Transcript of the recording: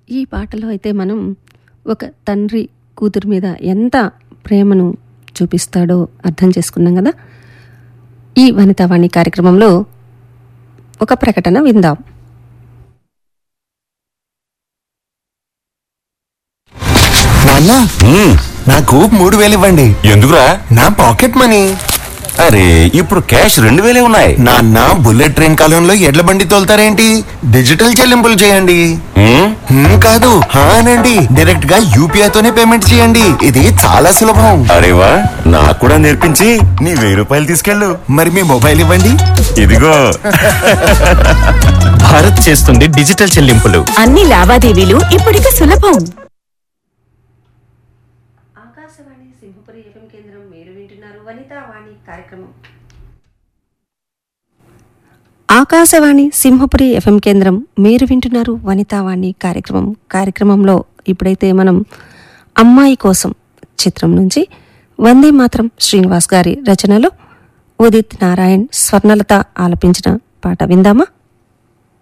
ఈ పాటలో అయితే మనం ఒక తండ్రి కూతురు మీద ఎంత ప్రేమను చూపిస్తాడో అర్థం చేసుకున్నాం కదా ఈ వనితావాణి కార్యక్రమంలో ఒక ప్రకటన విందాం నాన్న నాకు మూడు వేలు ఇవ్వండి ఎందుకురా నా పాకెట్ మనీ అరే ఇప్పుడు క్యాష్ రెండు వేలే ఉన్నాయి నాన్న బుల్లెట్ ట్రైన్ కాలంలో ఎడ్ల బండి తోలుతారేంటి డిజిటల్ చెల్లింపులు చేయండి హ్మ్? హ్మ్, కాదు హా అనండి డైరెక్ట్ గా యూపీఐ తోనే పేమెంట్ చేయండి ఇది చాలా సులభం అరే వా నాకు కూడా నేర్పించి నీ వెయ్యి రూపాయలు తీసుకెళ్ళు మరి మీ మొబైల్ ఇవ్వండి ఇదిగో భారత్ చేస్తుంది డిజిటల్ చెల్లింపులు అన్ని లావాదేవీలు ఇప్పటికి సులభం ఆకాశవాణి సింహపురి ఎఫ్ఎం కేంద్రం మీరు వింటున్నారు వనితావాణి కార్యక్రమం ఆకాశవాణి సింహపురి ఎఫ్ఎం కేంద్రం మీరు వింటున్నారు వనితావాణి కార్యక్రమం కార్యక్రమంలో ఇప్పుడైతే మనం అమ్మాయి కోసం చిత్రం నుంచి వందే మాత్రం శ్రీనివాస్ గారి రచనలో ఉదిత్ నారాయణ్ స్వర్ణలత ఆలపించిన పాట విందామా